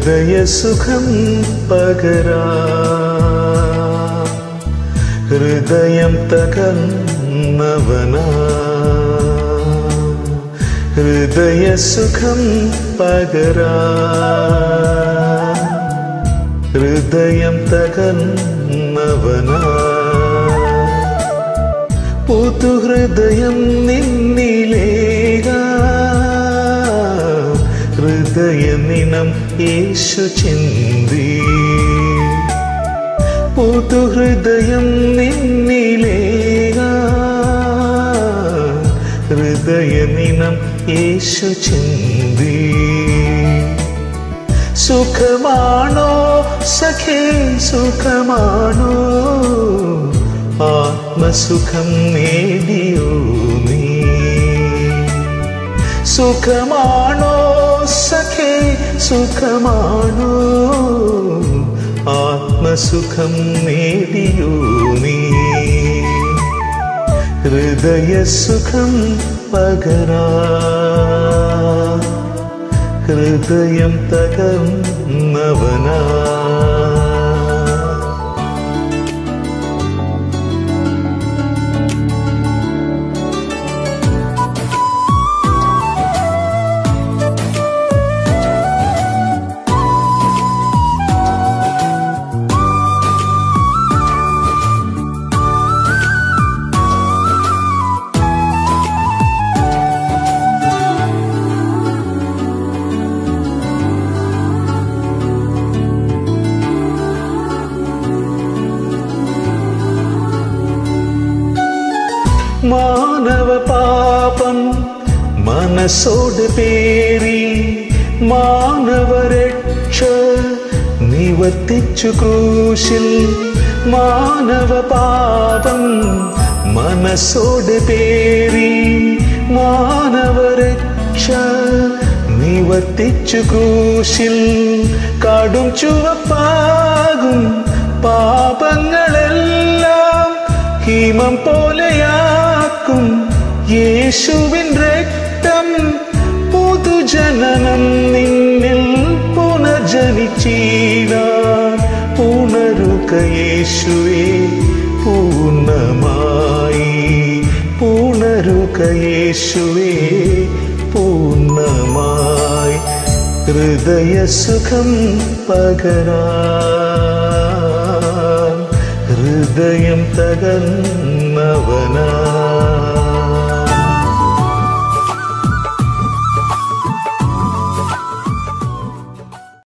ഹൃദയസുഖം പകരാ ഹൃദയം തകർന്നവനാ ഹൃദയസുഖം പകരാ ഹൃദയം തകർന്നവനാ പുതുഹൃദയം നിന്നിലേക ഹൃദയനിനം യേശു ചിന്തി പുതുഹൃദയം നിന്നിലേക ഹൃദയനിനം യേശു ചിന്തി സുഖമാണോ സഖേ സുഖമാണോ ആത്മസുഖം നേടിയോ നീ സുഖമാണോ സഖേ സുഖമാണോ ആത്മസുഖം നേടിയോ നീ ഹൃദയസുഖം പകരാ ഹൃദയം തകർന്നവനാ മാനവ പാപം മനസ്സോട് പേറി മാനവരക്ഷ നിവർത്തിച്ചു ക്രൂശിൽ മാനവ പാപം മനസ്സോട് പേറി മാനവരക്ഷ നിവർത്തിച്ചു ക്രൂശിൽ കടും ചുവപ്പാകും പാപങ്ങളെല്ലാം ഹിമം പോലെയാക്കും യേശുവിൻ രക്തം പുതുജനനം നിന്നിൽ പുനർജനിച്ചീടാൻ പുണരുക യേശുവേ പൂർണ്ണമായി പുണരുക യേശുവേ പൂർണ്ണമായി ഹൃദയസുഖം പകരാൻ ഹൃദയം തകർന്നവനാ